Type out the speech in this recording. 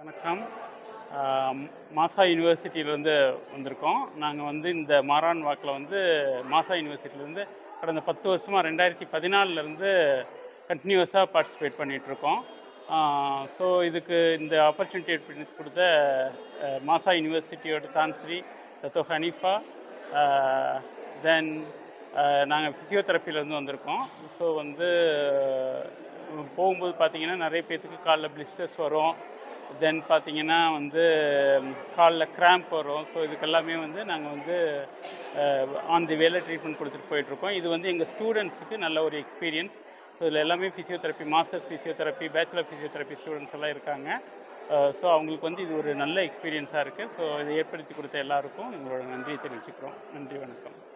வணக்கம் ஆம், மாசா யூனிவர்சிட்டியிலேருந்து வந்திருக்கோம் நாங்கள் வந்து இந்த மாரான் வாக்கில் வந்து மாசா யூனிவர்சிட்டியிலேருந்து கடந்த பத்து வருஷமாக ரெண்டாயிரத்தி பதினாலிருந்து கண்டினியூஸாக பார்ட்டிசிபேட் பண்ணிகிட்ருக்கோம் ஸோ இதுக்கு இந்த ஆப்பர்ச்சுனிட்டி பண்ணி கொடுத்த அஹ், மாசா யூனிவர்சிட்டியோட தான்ஸ்ரீ தத்தோ ஹனீஃபா தென் நாங்கள் ஃபிசியோதெரப்பிலேருந்து வந்திருக்கோம் ஸோ வந்து அஹ், போகும்போது பார்த்தீங்கன்னா நிறைய பேர்த்துக்கு காலில் பிளிஸ்டர்ஸ் வரும் தென் பார்த்தீங்கன்னா வந்து காலில் கிராம்ப் வரும் ஸோ இதுக்கெல்லாமே வந்து நாங்கள் வந்து ஆன் தி வேல ட்ரீட்மெண்ட் கொடுத்துட்டு போயிட்டுருக்கோம் இது வந்து எங்கள் ஸ்டூடெண்ட்ஸுக்கு நல்ல ஒரு எக்ஸ்பீரியன்ஸ் ஸோ இதில் எல்லாமே physiotherapy masters physiotherapy bachelor physiotherapy students எல்லாம் இருக்காங்க ஸோ அவங்களுக்கு வந்து இது ஒரு நல்ல எக்ஸ்பீரியன்ஸாக இருக்குது ஸோ இதை ஏற்படுத்தி கொடுத்த எல்லாருக்கும் எங்களோட நன்றியை தெரிவிச்சுக்கிறோம் நன்றி வணக்கம்